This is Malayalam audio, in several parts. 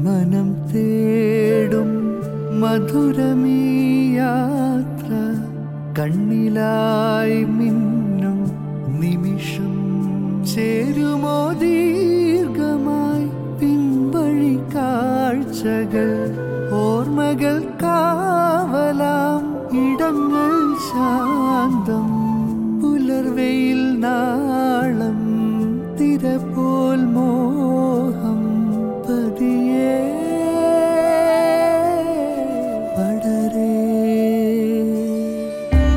ഉൾമനം തേടും മധുരമീ യാത്ര കണ്ണിലായി മിന്നും നിമിഷം ചേരുമോ ദീർഘമായി പിൻവഴി കാഴ്ചകൾ ഓർമ്മകൾ കാവലാം ഇടങ്ങൾ ശാന്തം പുലർവെയിൽ നാളം തിര പോൽ മോഹം പതിയെ പടരേ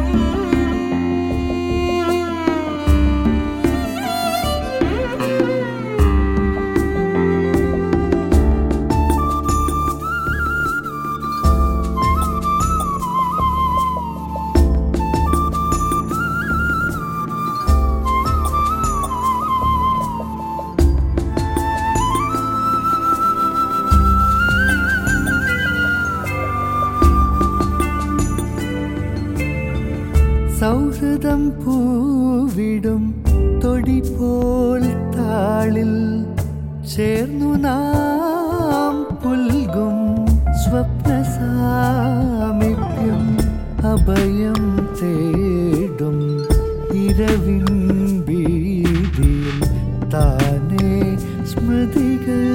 സൗഹൃദം പൂവിടും തൊടി പോൽ താളിൽ ചേർന്നു നാം പുൽകും സ്വപ്ന സാമീപ്യം അഭയം തേടും ഇരവിൻ വീതിയിൽ താനേ സ്മൃതികൾ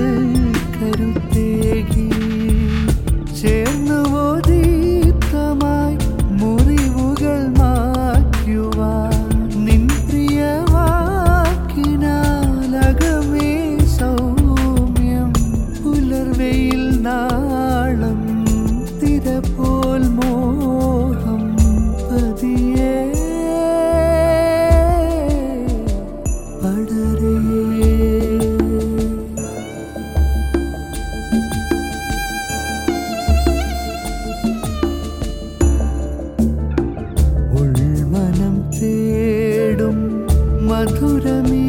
കരുത്തേകി ചേർന്നുവോ ദീപ്തമായി മുറിവുകൾ മാറ്റുവാൻ നിൻ പ്രിയവാക്കിനാലകമേ സൗമ്യം പുലർവെയിൽ നാളം തിര പോൽ മോഹം പതിയെ പടരേ ഉൾമനം തേടും മധുരമീ